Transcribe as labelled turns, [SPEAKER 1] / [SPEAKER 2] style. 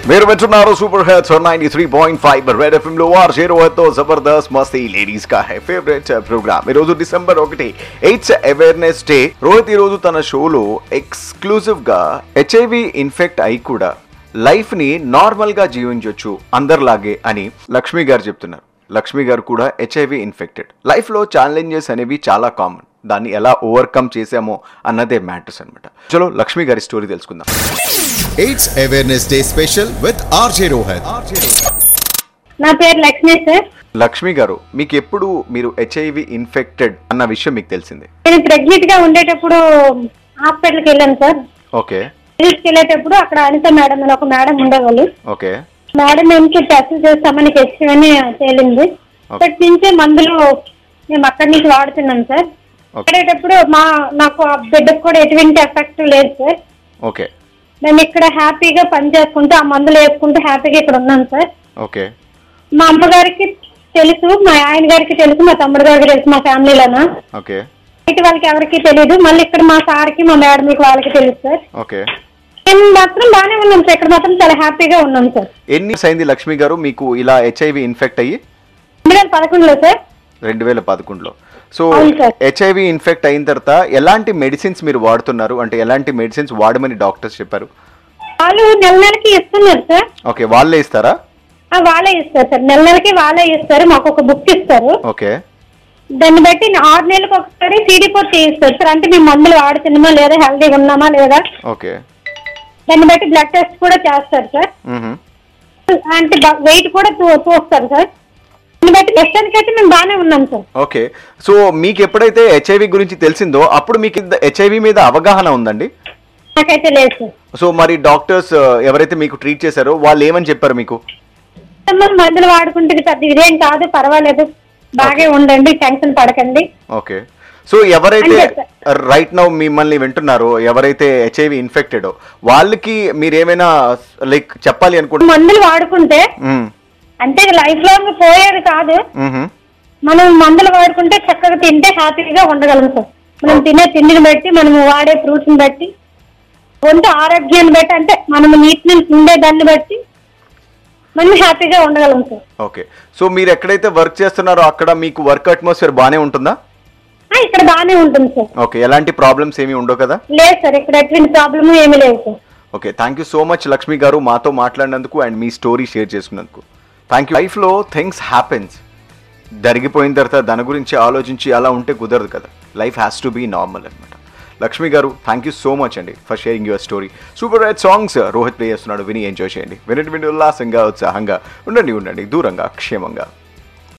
[SPEAKER 1] మీరు వింటున్నారు super hits ninety three point five red FM లో ఆర్ జీరో తో జబర్దస్త్ మస్తీ లేడీస్ కా హై ఫేవరెట్ ప్రోగ్రామ్ ఈ రోజు డిసెంబర్ ఒకటి ఎయిడ్స్ అవేర్నెస్ డే రోహిత్ ఈ రోజు తన షోలో ఎక్స్క్లూజివ్ గా హెచ్ఐవి ఇన్ఫెక్ట్ అయి కూడా లైఫ్ ని నార్మల్ గా జీవించవచ్చు అందరిలాగే అని లక్ష్మి గారు చెప్తున్నారు లక్ష్మి గారు కూడా హెచ్ఐవి ఇన్ఫెక్టెడ్ లైఫ్ లో ఛాలెంజెస్ అనేవి చాలా కామన్ దాన్ని ఎలా ఓవర్కమ్ చేసామో అన్నదే మ్యాటర్స్ అనమాట చలో లక్ష్మి గారి స్టోరీ తెలుసుకుందాం
[SPEAKER 2] AIDS awareness day special with RJ Rohan
[SPEAKER 3] నా పేరు లక్ష్మి సార్
[SPEAKER 1] లక్ష్మి గారు మీకు ఎప్పుడు మీరు హెచ్ఐవి ఇన్ఫెక్టెడ్ అన్న విషయం మీకు తెలిసింది
[SPEAKER 3] నేను ప్రెగ్నెంట్ గా ఉండేటప్పుడు హాస్పిటల్కి వెళ్ళాను సార్
[SPEAKER 1] ఓకే
[SPEAKER 3] కి వెళ్ళేటప్పుడు అక్కడ అనిత మేడం అని ఒక మేడం ఉండేవాళ్ళు
[SPEAKER 1] ఓకే
[SPEAKER 3] మేడం ఏంటి టెస్ట్ చేస్తామని హెచ్ అని తేలింది అప్పటి నుంచే మందులు మేము అక్కడి నుంచి వాడుతున్నాం సార్
[SPEAKER 1] ఓకే
[SPEAKER 3] వాడేటప్పుడు మా నాకు ఆ బిడ్డకు కూడా ఎటువంటి ఎఫెక్ట్ లేదు సార్
[SPEAKER 1] ఓకే
[SPEAKER 3] మేము ఇక్కడ హ్యాపీగా పని చేసుకుంటూ ఆ మందులు వేసుకుంటూ హ్యాపీగా ఇక్కడ ఉన్నాం సార్
[SPEAKER 1] ఓకే
[SPEAKER 3] మా అమ్మగారికి తెలుసు మా ఆయన గారికి తెలుసు మా తమ్ముడు గారికి తెలుసు మా ఫ్యామిలీలోనా
[SPEAKER 1] ఓకే
[SPEAKER 3] బయట వాళ్ళకి ఎవరికి తెలియదు మళ్ళీ ఇక్కడ మా సార్కి మా మేడంకి వాళ్ళకి తెలుసు సార్
[SPEAKER 1] ఓకే
[SPEAKER 3] మేము మాత్రం బాగానే ఉన్నాం సార్ ఇక్కడ మాత్రం చాలా హ్యాపీగా ఉన్నాం సార్
[SPEAKER 1] ఎన్ని years అయింది లక్ష్మి గారు మీకు ఇలా హెచ్ఐవి ఇన్ఫెక్ట్ అయ్యి
[SPEAKER 3] రెండు వేల పదకొండులో సార్
[SPEAKER 1] రెండు వేల పదకొండులో సో
[SPEAKER 3] అవును సార్.
[SPEAKER 1] హెచ్ఐవి ఇన్ఫెక్ట్ అయిన తర్వాత ఎలాంటి మెడిసిన్స్ మీరు వాడుతున్నారు అంటే ఎలాంటి మెడిసిన్స్ వాడమని డాక్టర్స్ చెప్పారు
[SPEAKER 3] వాళ్ళు నెల నెలకి ఇస్తున్నారు సార్
[SPEAKER 1] ఓకే వాళ్ళే ఇస్తారా
[SPEAKER 3] ఆ, వాళ్ళే ఇస్తారు సార్ నెల నెలకి వాళ్ళే ఇస్తారు మాకు ఒక బుక్ ఇస్తారు
[SPEAKER 1] ఓకే
[SPEAKER 3] దాన్ని బట్టి ఆరు నెలలకు ఒకసారి సీడీ ఫోర్ చేయిస్తారు సార్ అంటే మేము మందులు వాడుతున్నామా లేదా హెల్దీగా ఉన్నామా లేదా
[SPEAKER 1] ఓకే
[SPEAKER 3] దాన్ని బట్టి బ్లడ్ టెస్ట్ కూడా చేస్తారు సార్
[SPEAKER 1] మ్హూ.
[SPEAKER 3] అంటే వెయిట్ కూడా చూ- చూస్తారు సార్ దాన్ని బట్టి ప్రస్తుతానికి అయితే మేము బాగానే ఉన్నాం సార్
[SPEAKER 1] ఓకే సో మీకు ఎప్పుడైతే హెచ్ఐవి గురించి తెలిసిందో అప్పుడు మీకు హెచ్ఐవి మీద అవగాహన ఉందండి
[SPEAKER 3] నాకైతే లేదు సార్
[SPEAKER 1] సో మరి డాక్టర్స్ ఎవరైతే మీకు ట్రీట్ చేశారో వాళ్ళు ఏమని చెప్పారు మీకు
[SPEAKER 3] మనం మందులు వాడుకుంటే ఇది పెద్ద ఇదేం కాదు పర్వాలేదు బాగా ఉండండి టెన్షన్ పడకండి
[SPEAKER 1] ఓకే సో ఎవరైతే
[SPEAKER 3] అంతే
[SPEAKER 1] రైట్ నౌ మిమ్మల్ని వింటున్నారో ఎవరైతే హెచ్ఐవి ఇన్ఫెక్టెడ్ వాళ్ళకి మీరు ఏమైనా లైక్ చెప్పాలి అనుకుంటున్నారు
[SPEAKER 3] మందులు వాడుకుంటే అంటే లైఫ్ లాంగ్ పోయేది కాదు మనం మందులు వాడుకుంటే చక్కగా తింటే హ్యాపీగా ఉండగలం సార్ మనం తినే తిండిని బట్టి మనం వాడే ఫ్రూట్స్ని బట్టి ఒంటి ఆరోగ్యాన్ని బట్టి అంటే మనం నీట్నెస్ ఉండే దాన్ని బట్టి మనం హ్యాపీగా ఉండగలం సార్
[SPEAKER 1] ఓకే సో మీరు ఎక్కడైతే వర్క్ చేస్తున్నారో అక్కడ మీకు వర్క్ అట్మాస్ఫియర్ బాగానే ఉంటుందా
[SPEAKER 3] ఆ, ఇక్కడ బాగానే ఉంటుంది సార్
[SPEAKER 1] ఓకే ఎలాంటి ప్రాబ్లమ్స్ ఏమీ ఉండవు కదా
[SPEAKER 3] లేదు సార్ ఇక్కడ ఎటువంటి ప్రాబ్లమ్ ఏమీ లేదు sir
[SPEAKER 1] okay thank you so much Lakshmi గారు మాతో మాట్లాడినందుకు అండ్ మీ స్టోరీ షేర్ చేసుకున్నందుకు థ్యాంక్ యూ లైఫ్లో థింగ్స్ హ్యాపెన్స్ జరిగిపోయిన తర్వాత దాని గురించి ఆలోచించి అలా ఉంటే కుదరదు కదా life has to be normal అనమాట లక్ష్మి గారు థ్యాంక్ యూ సో మచ్ అండి for sharing your story super right songs Rohit play చేస్తున్నాడు విని ఎంజాయ్ చేయండి వినటి విని ఉల్లాసంగా ఉత్సాహంగా ఉండండి ఉండండి దూరంగా క్షేమంగా